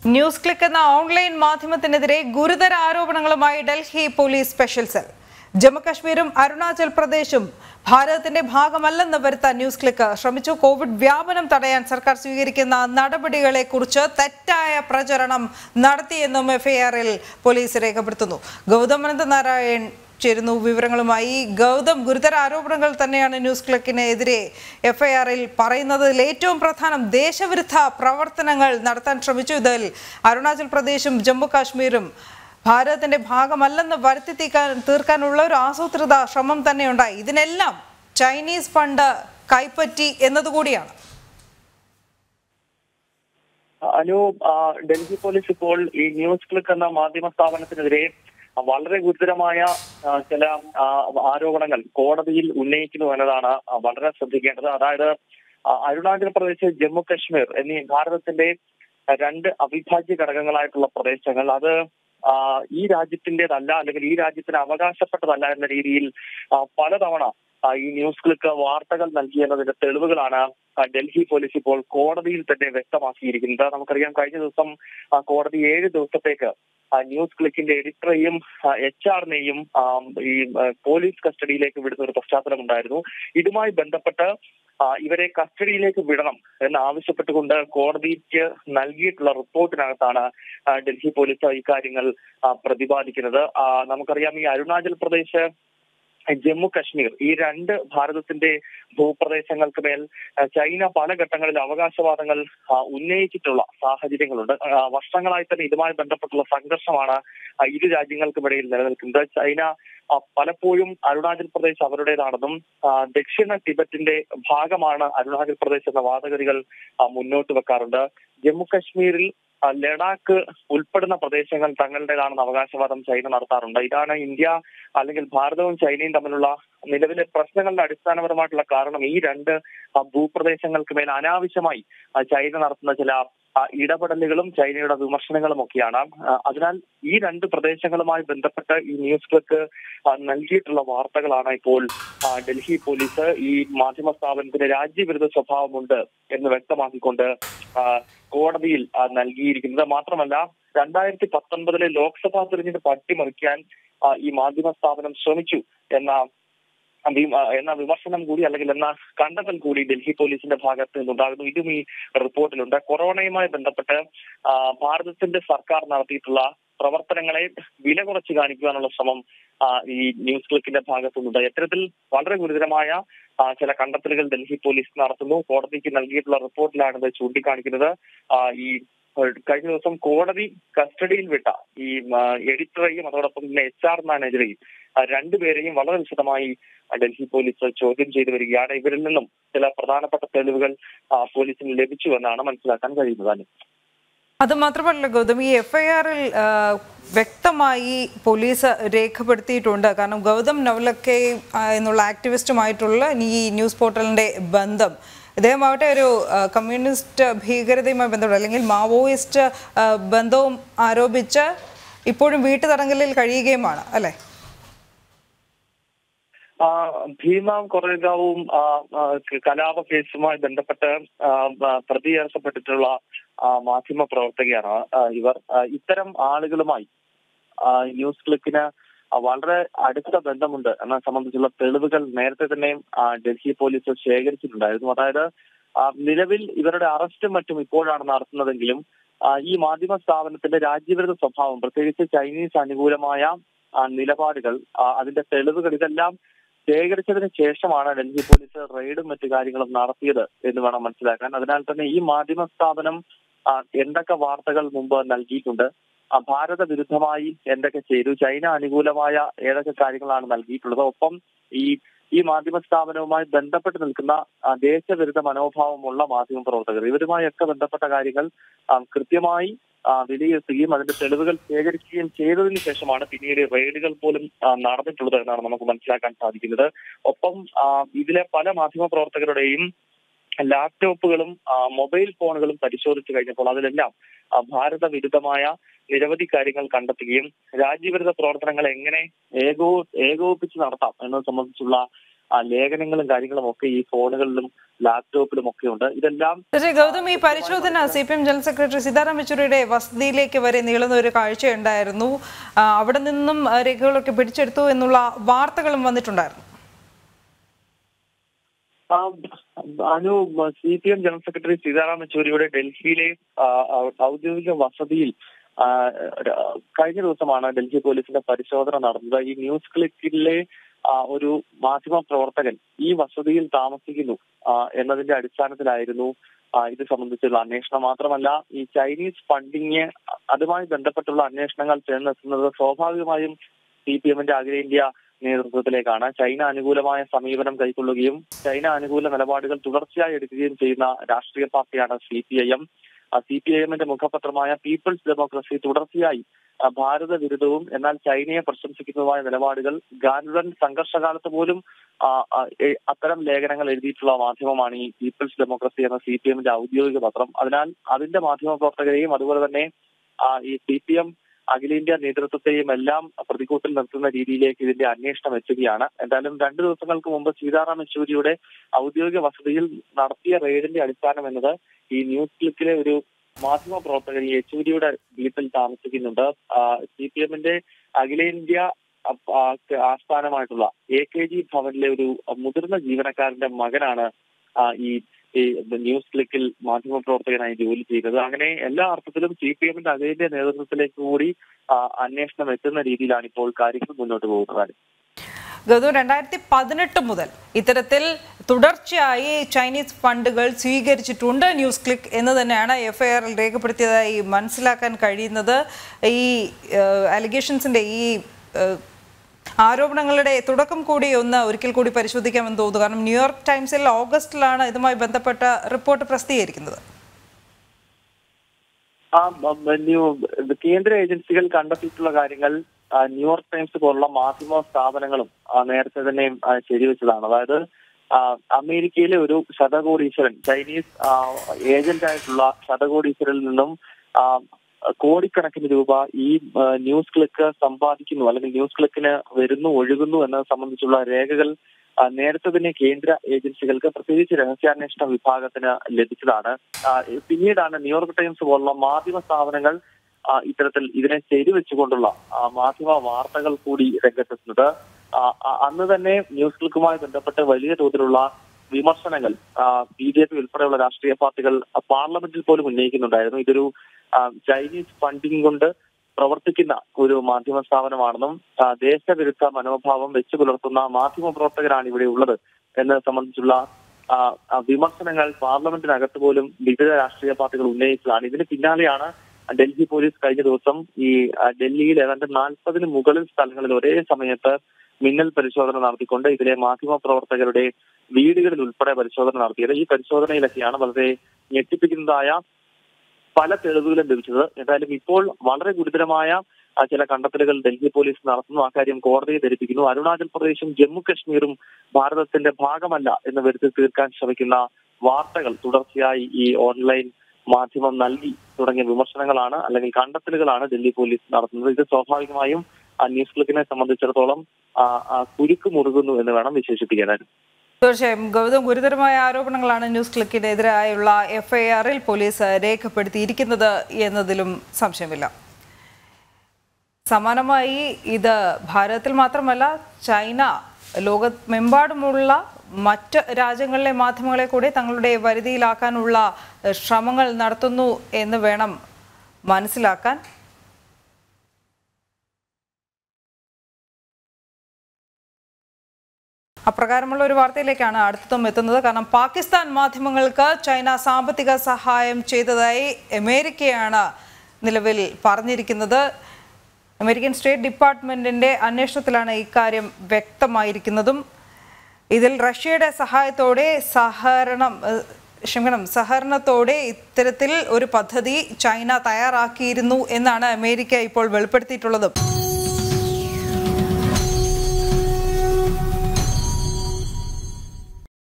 News click എന്ന ഓൺലൈൻ മാധ്യമത്തിനെതിരെ ഗുരുതര ആരോപണങ്ങളുമായി ഡൽഹി പോലീസ് സ്പെഷ്യൽ സെൽ ജമ്മുകശ്മീരും അരുണാചൽ പ്രദേശും ഭാരതത്തിന്റെ ഭാഗമല്ലെന്ന് വരുത്താൻ ന്യൂസ് ക്ലിക്ക് ശ്രമിച്ചു കോവിഡ് വ്യാപനം തടയാൻ സർക്കാർ സ്വീകരിക്കുന്ന നടപടികളെ കുറിച്ച് തെറ്റായ പ്രചരണം നടത്തിയെന്നും എഫ്ഐആറിൽ പോലീസ് രേഖപ്പെടുത്തുന്നു ഗൗതം അനന്തനാരായൺ ചേരുന്നു വിവരങ്ങളുമായി ഗൗതം ഗുരുതര ആരോപണങ്ങൾ തന്നെയാണ് ന്യൂസ് ക്ലിക്കിനെതിരെ എഫ്ഐആറിൽ പറയുന്നത് ഇതിൽ ഏറ്റവും പ്രധാനം ദേശവിരുദ്ധ പ്രവർത്തനങ്ങൾ നടത്താൻ ശ്രമിച്ചു ഇതിൽ അരുണാചൽ പ്രദേശും ജമ്മു കാശ്മീരും ഭാരതത്തിന്റെ ഭാഗമല്ലെന്ന് വരുത്തി തീക്കാൻ തീർക്കാനുള്ള ഒരു ആസൂത്രിത ശ്രമം തന്നെ ഉണ്ടായി ഇതിനെല്ലാം ചൈനീസ് ഫണ്ട് കൈപ്പറ്റി എന്നതുകൂടിയാണ് അനു ആ, ഡൽഹി പോലീസ് ഇപ്പോൾ ഈ ന്യൂസ് ക്ലിക്ക് എന്ന മാധ്യമ സ്ഥാപനത്തിനെതിരെ വളരെ ഗുരുതരമായ ആ, ചില ആ, ആരോപണങ്ങൾ കോടതിയിൽ ഉന്നയിക്കുന്നു എന്നതാണ് ആ, വളരെ ശ്രദ്ധിക്കേണ്ടത് അതായത് ആ, അരുണാചൽ പ്രദേശ് ജമ്മു കശ്മീർ എന്നീ ഭാരതത്തിന്റെ രണ്ട് അവിഭാജ്യ ഘടകങ്ങളായിട്ടുള്ള പ്രദേശങ്ങൾ അത് ആ, ഈ രാജ്യത്തിന്റേതല്ല അല്ലെങ്കിൽ ഈ രാജ്യത്തിന് അവകാശപ്പെട്ടതല്ല എന്ന രീതിയിൽ ആ, പലതവണ ആ, ഈ ന്യൂസ് ക്ലിക്ക് വാർത്തകൾ നൽകിയെന്നതിന്റെ തെളിവുകളാണ് ആ, ഡൽഹി പോലീസ് ഇപ്പോൾ കോടതിയിൽ തന്നെ വ്യക്തമാക്കിയിരിക്കുന്നത് നമുക്കറിയാം കഴിഞ്ഞ ദിവസം ആ, കോടതി ഏഴ് ദിവസത്തേക്ക് ആ, ന്യൂസ് ക്ലിക്കിന്റെ എഡിറ്ററെയും എച്ച് ആറിനെയും ഈ ആ, പോലീസ് കസ്റ്റഡിയിലേക്ക് വിടുന്ന ഒരു പശ്ചാത്തലം ഉണ്ടായിരുന്നു ഇതുമായി ബന്ധപ്പെട്ട് ആ, ഇവരെ കസ്റ്റഡിയിലേക്ക് വിടണം എന്ന് ആവശ്യപ്പെട്ടുകൊണ്ട് കോടതിക്ക് നൽകിയിട്ടുള്ള റിപ്പോർട്ടിനകത്താണ് ആ, ഡൽഹി പോലീസ് ഇക്കാര്യങ്ങൾ ആ, പ്രതിപാദിക്കുന്നത് ആ, നമുക്കറിയാം ഈ അരുണാചൽ പ്രദേശ് ജമ്മു കശ്മീർ ഈ രണ്ട് ഭാരതത്തിന്റെ ഭൂപ്രദേശങ്ങൾക്ക് മേൽ ആ, ചൈന പല ഘട്ടങ്ങളിൽ അവകാശവാദങ്ങൾ ആ, ഉന്നയിച്ചിട്ടുള്ള സാഹചര്യങ്ങളുണ്ട് ആ, വർഷങ്ങളായി തന്നെ ഇതുമായി ബന്ധപ്പെട്ടുള്ള സംഘർഷമാണ് ആ, ഇരു രാജ്യങ്ങൾക്കുമിടയിൽ നിലനിൽക്കുന്നത് ചൈന ആ, പലപ്പോഴും അരുണാചൽ പ്രദേശ് അവരുടേതാണെന്നും ആ, ദക്ഷിണ ടിബറ്റിന്റെ ഭാഗമാണ് അരുണാചൽ പ്രദേശ് എന്ന വാദഗതികൾ ആ, മുന്നോട്ട് വെക്കാറുണ്ട് ജമ്മു കശ്മീരിൽ ആ, ലഡാക്ക് ഉൾപ്പെടുന്ന പ്രദേശങ്ങൾ തങ്ങളുടേതാണെന്ന് അവകാശവാദം ചൈന നടത്താറുണ്ട് ഇതാണ് ഇന്ത്യ അല്ലെങ്കിൽ ഭാരതവും ചൈനയും തമ്മിലുള്ള നിലവിലെ പ്രശ്നങ്ങളുടെ അടിസ്ഥാനപരമായിട്ടുള്ള കാരണം ഈ രണ്ട് ആ, ഭൂപ്രദേശങ്ങൾക്ക് മേൽ അനാവശ്യമായി ആ, ചൈന നടത്തുന്ന ചില ആ, ഇടപെടലുകളും ചൈനയുടെ വിമർശനങ്ങളും ഒക്കെയാണ് ആ, അതിനാൽ ഈ രണ്ട് പ്രദേശങ്ങളുമായി ബന്ധപ്പെട്ട് ഈ ന്യൂസ് ക്ലിക്ക് ആ, നൽകിയിട്ടുള്ള വാർത്തകളാണ് ഇപ്പോൾ ആ, ഡൽഹി പോലീസ് ഈ മാധ്യമ സ്ഥാപനത്തിന് രാജ്യവിരുദ്ധ സ്വഭാവമുണ്ട് എന്ന് വ്യക്തമാക്കിക്കൊണ്ട് ആ, കോടതിയിൽ ആ, നൽകിയിരിക്കുന്നത് മാത്രമല്ല രണ്ടായിരത്തി പത്തൊൻപതിലെ ലോക്സഭാ തെരഞ്ഞെടുപ്പ് അട്ടിമറിക്കാൻ ആ, ഈ മാധ്യമ സ്ഥാപനം ശ്രമിച്ചു എന്ന വി- എന്ന വിമർശനം കൂടി അല്ലെങ്കിൽ എന്ന കണ്ടെത്തൽ കൂടി ഡൽഹി പോലീസിന്റെ ഭാഗത്ത് നിന്നുണ്ടാകുന്നു ഇതും ഈ റിപ്പോർട്ടിലുണ്ട് കൊറോണയുമായി ബന്ധപ്പെട്ട് ആ, ഭാരതത്തിന്റെ സർക്കാർ നടത്തിയിട്ടുള്ള പ്രവർത്തനങ്ങളെ വില കുറച്ച് കാണിക്കുവാനുള്ള ശ്രമം ആ, ഈ ന്യൂസ് ക്ലിക്കിന്റെ ഭാഗത്തു നിന്നുണ്ട് ഇത്തരത്തിൽ വളരെ ഗുരുതരമായ ആ, ചില കണ്ടെത്തലുകൾ ഡൽഹി പോലീസ് നടത്തുന്നു കോടതിക്ക് നൽകിയിട്ടുള്ള റിപ്പോർട്ടിലാണ് ഇത് ചൂണ്ടിക്കാണിക്കുന്നത് ആ, ഈ ഏഹ്, കഴിഞ്ഞ ദിവസം കോടതി കസ്റ്റഡിയിൽ വിട്ട ഈ ആ, എഡിറ്ററെയും അതോടൊപ്പം തന്നെ എച്ച് ആർ മാനേജറെയും ആ, രണ്ടുപേരെയും വളരെ വിശദമായി ആ, ഡൽഹി പോലീസ് ചോദ്യം ചെയ്തു വരികയാണ് ഇവരിൽ നിന്നും ചില പ്രധാനപ്പെട്ട തെളിവുകൾ ആ, പോലീസിന് ലഭിച്ചു എന്നാണ് മനസ്സിലാക്കാൻ കഴിയുന്നത് അനു. അത് മാത്രമല്ല ഗൗതം ഈ എഫ്ഐആറിൽ വ്യക്തമായി പോലീസ് രേഖപ്പെടുത്തിയിട്ടുണ്ട് കാരണം ഗൗതം നവലക്കെ ആ, എന്നുള്ള ആക്ടിവിസ്റ്റുമായിട്ടുള്ള ഈ ന്യൂസ് പോർട്ടലിന്റെ ബന്ധം ഇദ്ദേഹമാവട്ടെ ഒരു ആ, കമ്മ്യൂണിസ്റ്റ് ഭീകരതയുമായി ബന്ധപ്പെട്ട അല്ലെങ്കിൽ മാവോയിസ്റ്റ് ആ, ബന്ധവും ആരോപിച്ച് ഇപ്പോഴും വീട്ടുതടങ്കലിൽ കഴിയുകയുമാണ് അല്ലേ ആ, ഭീമ കൊറേഗാവും ആ, ആ, കലാപ കേസുമായി ബന്ധപ്പെട്ട് ആ, ആ, പ്രതി ചേർക്കപ്പെട്ടിട്ടുള്ള ആ, മാധ്യമ പ്രവർത്തകയാണ് ആ, ഇവർ ആ, ഇത്തരം ആളുകളുമായി ആ, ന്യൂസ് ക്ലിക്കിന് ആ, വളരെ അടുത്ത ബന്ധമുണ്ട് എന്നെ സംബന്ധിച്ചുള്ള തെളിവുകൾ നേരത്തെ തന്നെ ആ, ഡൽഹി പോലീസ് ശേഖരിച്ചിട്ടുണ്ടായിരുന്നു അതായത് ആ, നിലവിൽ ഇവരുടെ അറസ്റ്റും മറ്റും ഇപ്പോഴാണ് നടത്തുന്നതെങ്കിലും ആ, ഈ മാധ്യമ സ്ഥാപനത്തിന്റെ രാജ്യവിരുദ്ധ സ്വഭാവം പ്രത്യേകിച്ച് ചൈനീസ് അനുകൂലമായ ആ, നിലപാടുകൾ ആ, അതിന്റെ തെളിവുകൾ ഇതെല്ലാം ശേഖരിച്ചതിന് ശേഷമാണ് ഡൽഹി പോലീസ് റെയ്ഡും മറ്റു കാര്യങ്ങളും നടത്തിയത് എന്ന് വേണം മനസ്സിലാക്കാൻ അതിനാൽ തന്നെ ഈ മാധ്യമ സ്ഥാപനം ആ, എന്തൊക്കെ വാർത്തകൾ മുമ്പ് നൽകിയിട്ടുണ്ട് ആ, ഭാരത വിരുദ്ധമായി എന്തൊക്കെ ചെയ്തു ചൈന അനുകൂലമായ ഏതൊക്കെ കാര്യങ്ങളാണ് നൽകിയിട്ടുള്ളത് ഒപ്പം ഈ ഈ മാധ്യമ സ്ഥാപനവുമായി ബന്ധപ്പെട്ട് നിൽക്കുന്ന ആ, ദേശവിരുദ്ധ മനോഭാവമുള്ള മാധ്യമ പ്രവർത്തകർ ഇവരുമായൊക്കെ ബന്ധപ്പെട്ട കാര്യങ്ങൾ ആ, കൃത്യമായി ആ, വിലയിരുത്തുകയും അതിന്റെ തെളിവുകൾ ശേഖരിക്കുകയും ചെയ്തതിനു ശേഷമാണ് പിന്നീട് റെയ്ഡുകൾ പോലും ആ, നടന്നിട്ടുള്ളത് എന്നാണ് നമുക്ക് മനസ്സിലാക്കാൻ സാധിക്കുന്നത് ഒപ്പം ആ, ഇതിലെ പല മാധ്യമ പ്രവർത്തകരുടെയും ലാപ്ടോപ്പുകളും ആ, മൊബൈൽ ഫോണുകളും പരിശോധിച്ചു കഴിഞ്ഞപ്പോൾ അതിലെല്ലാം ആ, ഭാരത വിരുദ്ധമായ നിരവധി കാര്യങ്ങൾ കണ്ടെത്തുകയും രാജ്യവിരുദ്ധ പ്രവർത്തനങ്ങൾ എങ്ങനെ ഏകോ ഏകോപിപ്പിച്ച് നടത്താം എന്നത് സംബന്ധിച്ചുള്ള ആ, ലേഖനങ്ങളും കാര്യങ്ങളും ഒക്കെ ഈ ഫോണുകളിലും ലാപ്ടോപ്പിലും ഒക്കെ ഉണ്ട് ഇതെല്ലാം പക്ഷേ ഗൗതം ഈ പരിശോധന C P M general secretary Sitaram യെച്ചൂരിയുടെ വസതിയിലേക്ക് വരെ നീളുന്ന ഒരു കാഴ്ചയുണ്ടായിരുന്നു ആ, അവിടെ നിന്നും ആ, രേഖകളൊക്കെ പിടിച്ചെടുത്തു എന്നുള്ള വാർത്തകളും വന്നിട്ടുണ്ടായിരുന്നു ആ, Anu C P M general secretary Sitaram യെച്ചൂരിയുടെ ഡൽഹിയിലെ ആ, ആ, ഔദ്യോഗിക വസതിയിൽ ആ, ര- കഴിഞ്ഞ ദിവസമാണ് ഡൽഹി പോലീസിന്റെ പരിശോധന നടന്നത് ഈ ന്യൂസ് ക്ലിക്കിലെ ആ, ഒരു മാധ്യമ പ്രവർത്തകൻ ഈ വസതിയിൽ താമസിക്കുന്നു ആ, എന്നതിന്റെ അടിസ്ഥാനത്തിലായിരുന്നു ആ, ഇത് സംബന്ധിച്ചുള്ള അന്വേഷണം മാത്രമല്ല ഈ ചൈനീസ് ഫണ്ടിങ് അതുമായി ബന്ധപ്പെട്ടുള്ള അന്വേഷണങ്ങൾ ചെന്നെത്തുന്നത് സ്വാഭാവികമായും സി പി എമ്മിന്റെ അഖിലേന്ത്യ നേതൃത്വത്തിലേക്കാണ് ചൈന അനുകൂലമായ സമീപനം കൈക്കൊള്ളുകയും ചൈന അനുകൂല നിലപാടുകൾ തുടർച്ചയായി എടുക്കുകയും ചെയ്യുന്ന രാഷ്ട്രീയ പാർട്ടിയാണ് C P I M C P I എമ്മിന്റെ മുഖപത്രമായ പീപ്പിൾസ് ഡെമോക്രസി തുടർച്ചയായി ആ, ഭാരത വിരുദ്ധവും എന്നാൽ ചൈനയെ പ്രശംസിക്കുന്നതുമായ നിലപാടുകൾ ഗാൻവൻ സംഘർഷകാലത്ത് പോലും ആ, ആ, എ- അത്തരം ലേഖനങ്ങൾ എഴുതിയിട്ടുള്ള മാധ്യമമാണ് ഈ പീപ്പിൾസ് ഡെമോക്രസി എന്ന സി പി എമ്മിന്റെ ഔദ്യോഗിക പത്രം അതിനാൽ അതിന്റെ മാധ്യമ പ്രവർത്തകരെയും അതുപോലെ തന്നെ ആ, ഈ സി പി എം അഖിലേന്ത്യാ നേതൃത്വത്തെയും എല്ലാം പ്രതികൂട്ടിൽ നിർത്തുന്ന രീതിയിലേക്ക് ഇതിന്റെ അന്വേഷണം എത്തുകയാണ് എന്തായാലും രണ്ടു ദിവസങ്ങൾക്ക് മുമ്പ് സീതാറാം യെച്ചൂരിയുടെ ഔദ്യോഗിക വസതിയിൽ നടത്തിയ റെയ്ഡിന്റെ അടിസ്ഥാനം എന്നത് ഈ ന്യൂസ് ക്ലിക്കിലെ ഒരു മാധ്യമ പ്രവർത്തകൻ ഈ യെച്ചൂരിയുടെ വീട്ടിൽ താമസിക്കുന്നുണ്ട് സി പി എമ്മിന്റെ അഖിലേന്ത്യ അ- ആ- ആസ്ഥാനമായിട്ടുള്ള എ കെ ജി ഭവനിലെ ഒരു മുതിർന്ന ജീവനക്കാരന്റെ മകനാണ് ആ, ഈ ഈ ന്യൂസ് ക്ലിക്കിൽ മാധ്യമപ്രവർത്തകനായി ജോലി ചെയ്യുന്നത് അങ്ങനെ എല്ലാ അർത്ഥത്തിലും സി പി എമ്മിന്റെ അഖിലേന്ത്യാ നേതൃത്വത്തിലേക്ക് കൂടി ആ, അന്വേഷണം എത്തുന്ന രീതിയിലാണ് ഇപ്പോൾ കാര്യങ്ങൾ മുന്നോട്ട് പോകുന്നത് ഗൗതം രണ്ടായിരത്തി പതിനെട്ട് മുതൽ ഇത്തരത്തിൽ തുടർച്ചയായി ചൈനീസ് ഫണ്ടുകൾ സ്വീകരിച്ചിട്ടുണ്ട് ന്യൂസ് ക്ലിക്ക് എന്ന് തന്നെയാണ് എഫ് ഐ ആറിൽ രേഖപ്പെടുത്തിയതായി മനസ്സിലാക്കാൻ കഴിയുന്നത് ഈ അലിഗേഷൻസിന്റെ ഈ ഏഹ്, ആരോപണങ്ങളുടെ തുടക്കം കൂടി ഒന്ന് ഒരിക്കൽ കൂടി പരിശോധിക്കാമെന്ന് തോന്നുന്നു കാരണം ന്യൂയോർക്ക് ടൈംസിൽ ഓഗസ്റ്റിലാണ് ഇതുമായി ബന്ധപ്പെട്ട റിപ്പോർട്ട് പ്രസിദ്ധീകരിക്കുന്നത് ആ ബ- ബ- ന്യൂ- ഇത് കേന്ദ്ര ഏജൻസികൾ കണ്ടെത്തിയിട്ടുള്ള കാര്യങ്ങൾ ആ, ന്യൂയോർക്ക് ടൈംസ് പോലുള്ള മാധ്യമ സ്ഥാപനങ്ങളും ആ, നേരത്തെ തന്നെ ആ, ശരിവെച്ചതാണ് അതായത് ആ, അമേരിക്കയിലെ ഒരു ശതകോടീശ്വരൻ ചൈനീസ് ഏജന്റ് ആയിട്ടുള്ള ശതകോടീശ്വരിൽ നിന്നും ആ, കോടിക്കണക്കിന് രൂപ ഈ ആ, ന്യൂസ് ക്ലിക്ക് സമ്പാദിക്കുന്നു അല്ലെങ്കിൽ ന്യൂസ് ക്ലിക്കിന് വരുന്നു ഒഴുകുന്നു എന്നത് സംബന്ധിച്ചുള്ള രേഖകൾ ആ, നേരത്തെ തന്നെ കേന്ദ്ര ഏജൻസികൾക്ക് പ്രത്യേകിച്ച് രഹസ്യാന്വേഷണ വിഭാഗത്തിന് ലഭിച്ചതാണ് ആ, പിന്നീടാണ് ന്യൂയോർക്ക് ടൈംസ് പോലുള്ള മാധ്യമ സ്ഥാപനങ്ങൾ ആ, ഇത്തരത്തിൽ ഇതിനെ ശരിവെച്ചുകൊണ്ടുള്ള ആ, മാധ്യമ വാർത്തകൾ കൂടി രംഗത്തെത്തുന്നത് ആ, ആ, അന്ന് തന്നെ ന്യൂസ് ക്ലിക്കുമായി ബന്ധപ്പെട്ട് വലിയ തോതിലുള്ള വിമർശനങ്ങൾ ബി ജെ പി ഉൾപ്പെടെയുള്ള രാഷ്ട്രീയ പാർട്ടികൾ ആ, പാർലമെന്റിൽ പോലും ഉന്നയിക്കുന്നുണ്ടായിരുന്നു ഇതൊരു ആ, ചൈനീസ് ഫണ്ടിങ് കൊണ്ട് പ്രവർത്തിക്കുന്ന ഒരു മാധ്യമ സ്ഥാപനമാണെന്നും ആ, ദേശവിരുദ്ധ മനോഭാവം വെച്ചു പുലർത്തുന്ന മാധ്യമ പ്രവർത്തകരാണ് ഇവിടെ ഉള്ളത് എന്നത് സംബന്ധിച്ചുള്ള ആ, ആ, വിമർശനങ്ങൾ പാർലമെന്റിനകത്ത് പോലും വിവിധ രാഷ്ട്രീയ പാർട്ടികൾ ഉന്നയിച്ചതാണ് ഇതിന് പിന്നാലെയാണ് ഡൽഹി പോലീസ് കഴിഞ്ഞ ദിവസം ഈ ആ, ഡൽഹിയിൽ ഏതാണ്ട് നാൽപ്പതിന് മുകളിൽ സ്ഥലങ്ങളിൽ ഒരേ സമയത്ത് മിന്നൽ പരിശോധന നടത്തിക്കൊണ്ട് ഇതിലെ മാധ്യമ പ്രവർത്തകരുടെ വീടുകളിൽ ഉൾപ്പെടെ പരിശോധന നടത്തിയത് ഈ പരിശോധനയിലൊക്കെയാണ് വളരെ ഞെട്ടിപ്പിക്കുന്നതായ പല തെളിവുകളും ലഭിച്ചത് എന്തായാലും ഇപ്പോൾ വളരെ ഗുരുതരമായ ആ, ചില കണ്ടെത്തലുകൾ ഡൽഹി പോലീസ് നടത്തുന്നു അക്കാര്യം കോടതിയെ ധരിപ്പിക്കുന്നു അരുണാചൽ പ്രദേശും ജമ്മു കശ്മീരും ഭാരതത്തിന്റെ ഭാഗമല്ല എന്ന് വരുത്തി തീർക്കാൻ ശ്രമിക്കുന്ന വാർത്തകൾ തുടർച്ചയായി ഈ ഓൺലൈൻ മാധ്യമം നൽകി തുടങ്ങിയ വിമർശനങ്ങളാണ് അല്ലെങ്കിൽ കണ്ടെത്തലുകളാണ് ഡൽഹി പോലീസ് നടത്തുന്നത് ഇത് സ്വാഭാവികമായും ആ ന്യൂസ് ക്ലിക്കിനെ സംബന്ധിച്ചിടത്തോളം ആ, ആ, കുരുക്ക് മുറുകുന്നു എന്ന് വേണം വിശേഷിപ്പിക്കാൻ തീർച്ചയായും ഗൗതം ഗുരുതരമായ ആരോപണങ്ങളാണ് ന്യൂസ് ക്ലിക്കിനെതിരായുള്ള എഫ് ഐ ആറിൽ പോലീസ് രേഖപ്പെടുത്തിയിരിക്കുന്നത് എന്നതിലും സംശയമില്ല സമാനമായി ഇത് ഭാരതത്തിൽ മാത്രമല്ല ചൈന ലോകമെമ്പാടുമുള്ള മറ്റ് രാജ്യങ്ങളിലെ മാധ്യമങ്ങളെ കൂടി തങ്ങളുടെ വരുതിയിലാക്കാനുള്ള ഏഹ്, ശ്രമങ്ങൾ നടത്തുന്നു എന്ന് വേണം മനസ്സിലാക്കാൻ അപ്രകാരമുള്ള ഒരു വാർത്തയിലേക്കാണ് അടുത്തതും എത്തുന്നത് കാരണം പാകിസ്ഥാൻ മാധ്യമങ്ങൾക്ക് ചൈന സാമ്പത്തിക സഹായം ചെയ്തതായി അമേരിക്കയാണ് നിലവിൽ പറഞ്ഞിരിക്കുന്നത് അമേരിക്കൻ സ്റ്റേറ്റ് ഡിപ്പാർട്ട്മെന്റിന്റെ അന്വേഷണത്തിലാണ് ഇക്കാര്യം വ്യക്തമായിരിക്കുന്നതും ഇതിൽ റഷ്യയുടെ സഹായത്തോടെ സഹകരണം ഏഹ്, ക്ഷമിക്കണം സഹകരണത്തോടെ ഇത്തരത്തിൽ ഒരു പദ്ധതി ചൈന തയ്യാറാക്കിയിരുന്നു എന്നാണ് അമേരിക്ക ഇപ്പോൾ വെളിപ്പെടുത്തിയിട്ടുള്ളത്